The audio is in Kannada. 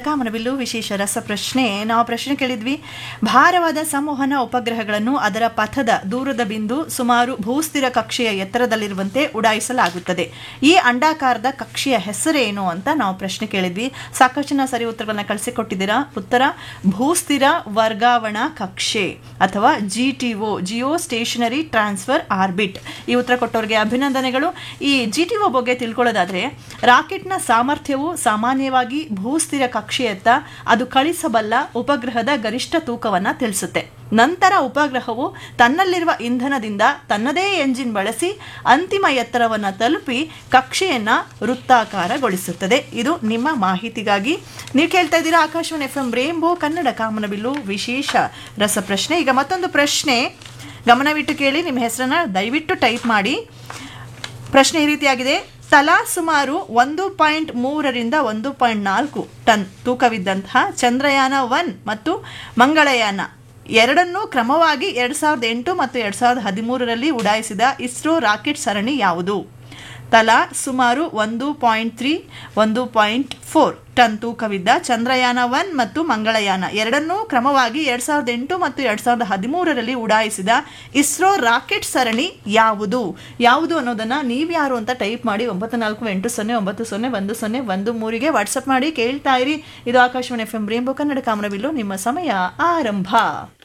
ಕಾಮನಬಿಲ್ಲು ವಿಶೇಷ ರಸಪ್ರಶ್ನೆ ನಾವು ಪ್ರಶ್ನೆ ಕೇಳಿದ್ವಿ ಭಾರವಾದ ಸಂವಹನ ಉಪಗ್ರಹಗಳನ್ನು ಅದರ ಪಥದ ದೂರದ ಬಿಂದು ಸುಮಾರು ಭೂಸ್ಥಿರ ಕಕ್ಷೆಯ ಎತ್ತರದಲ್ಲಿರುವಂತೆ ಉಡಾಯಿಸಲಾಗುತ್ತದೆ ಈ ಅಂಡಾಕಾರದ ಕಕ್ಷೆಯ ಹೆಸರೇನು ಅಂತ ನಾವು ಪ್ರಶ್ನೆ ಕೇಳಿದ್ವಿ ಸಾಕಷ್ಟು ಜನ ಸರಿ ಉತ್ತರಗಳನ್ನ ಕಳಿಸಿಕೊಟ್ಟಿದ್ದೀರಾ ಉತ್ತರ ಭೂಸ್ಥಿರ ವರ್ಗಾವಣಾ ಕಕ್ಷೆ ಅಥವಾ G T O geostationary transfer orbit ಈ ಉತ್ತರ ಕೊಟ್ಟವರಿಗೆ ಅಭಿನಂದನೆಗಳು ಈ ಜಿ ಟಿ ಒ ಬಗ್ಗೆ ತಿಳ್ಕೊಳ್ಳೋದಾದ್ರೆ ರಾಕೆಟ್ನ ಸಾಮರ್ಥ್ಯವು ಸಾಮಾನ್ಯವಾಗಿ ಭೂಸ್ಥಿರ ಕಕ್ಷೆಯತ್ತ ಅದು ಕಳಿಸಬಲ್ಲ ಉಪಗ್ರಹದ ಗರಿಷ್ಠ ತೂಕವನ್ನು ತಿಳಿಸುತ್ತೆ ನಂತರ ಉಪಗ್ರಹವು ತನ್ನಲ್ಲಿರುವ ಇಂಧನದಿಂದ ತನ್ನದೇ ಎಂಜಿನ್ ಬಳಸಿ ಅಂತಿಮ ಎತ್ತರವನ್ನು ತಲುಪಿ ಕಕ್ಷೆಯನ್ನು ವೃತ್ತಾಕಾರಗೊಳಿಸುತ್ತದೆ ಇದು ನಿಮ್ಮ ಮಾಹಿತಿಗಾಗಿ ನೀವು ಕೇಳ್ತಾ ಇದ್ದೀರಾ Akashvani F M rainbow Kannada ಕಾಮನಬಿಲ್ಲು ವಿಶೇಷ ರಸಪ್ರಶ್ನೆ ಈಗ ಮತ್ತೊಂದು ಪ್ರಶ್ನೆ ಗಮನವಿಟ್ಟು ಕೇಳಿ ನಿಮ್ಮ ಹೆಸರನ್ನ ದಯವಿಟ್ಟು ಟೈಪ್ ಮಾಡಿ ಪ್ರಶ್ನೆ ಈ ರೀತಿಯಾಗಿದೆ ತಲಾ ಸುಮಾರು ಒಂದು ಪಾಯಿಂಟ್ ಮೂರರಿಂದ ಒಂದು ಪಾಯಿಂಟ್ ನಾಲ್ಕು ಟನ್ ತೂಕವಿದ್ದಂತಹ ಚಂದ್ರಯಾನ ಒನ್ ಮತ್ತು ಮಂಗಳಯಾನ ಎರಡನ್ನೂ ಕ್ರಮವಾಗಿ ಎರಡು ಸಾವಿರದ ಎಂಟು ಮತ್ತು ಎರಡು ಸಾವಿರದ ಹದಿಮೂರರಲ್ಲಿ ಉಡಾಯಿಸಿದ ಇಸ್ರೋ ರಾಕೆಟ್ ಸರಣಿ ಯಾವುದು ತಲಾ ಸುಮಾರು ಒಂದು ಪಾಯಿಂಟ್ ತ್ರೀ ಒಂದು ಪಾಯಿಂಟ್ ಫೋರ್ ಟನ್ ತೂಕವಿದ್ದ ಚಂದ್ರಯಾನ ಒನ್ ಮತ್ತು ಮಂಗಳಯಾನ ಎರಡನ್ನೂ ಕ್ರಮವಾಗಿ ಎರಡು ಸಾವಿರದ ಎಂಟು ಮತ್ತು ಎರಡು ಸಾವಿರದ ಹದಿಮೂರರಲ್ಲಿ ಉಡಾಯಿಸಿದ ಇಸ್ರೋ ರಾಕೆಟ್ ಸರಣಿ ಯಾವುದು ಯಾವುದು ಅನ್ನೋದನ್ನು ನೀವ್ಯಾರು ಅಂತ ಟೈಪ್ ಮಾಡಿ ಒಂಬತ್ತು ನಾಲ್ಕು ಎಂಟು ಸೊನ್ನೆ ಒಂಬತ್ತು ಸೊನ್ನೆ ಒಂದು ಸೊನ್ನೆ ಒಂದು ಮೂರಿಗೆ ವಾಟ್ಸಪ್ ಮಾಡಿ ಕೇಳ್ತಾ ಇರಿ ಇದು Akashvani F M rainbow Kannada ಕಾಮನಬಿಲ್ಲು ನಿಮ್ಮ ಸಮಯ ಆರಂಭ